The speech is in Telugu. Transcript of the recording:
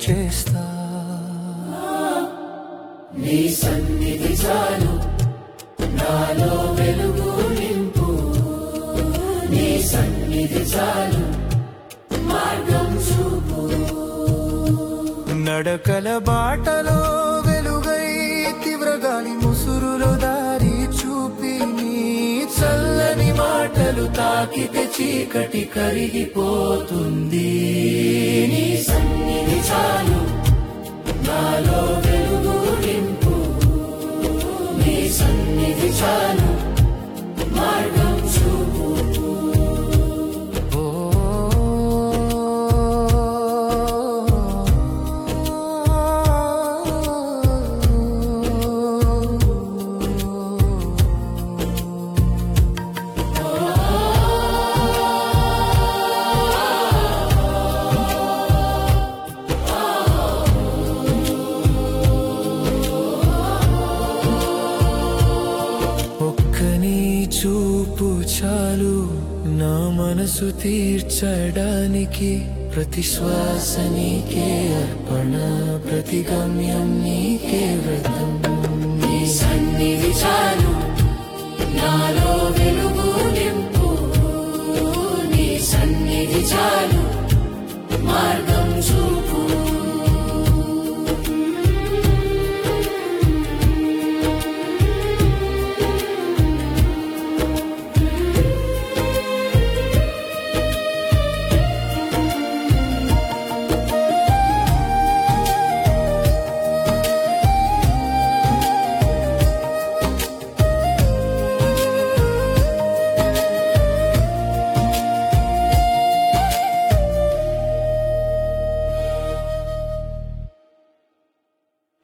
చేస్తా నీ సన్నిధి చాలు నాలో వెలుగు నింపు నీ సన్నిధి చాలు మార్గం చూపు నడకల బాటలో వెలుగై తీవ్రగాలి ముసురులో దారి చూపి నీ చల్లని మాటలు తాకితే చీకటి కరిగిపోతుంది నీ సన్నిధి చాలు నాలో వెలుగు నింపు నీ సన్నిధి చాలు మార్గం చూపు ఓ ఒక్కని చూపు చాలు నా మనసు తీర్చడానికి ప్రతి శ్వాస నీకే అర్పణ ప్రతి గమ్యం నీకే వ్రతం నీ సన్నిధి చాలు నాలో వెలుగు నింపు నీ సన్నిధి చాలు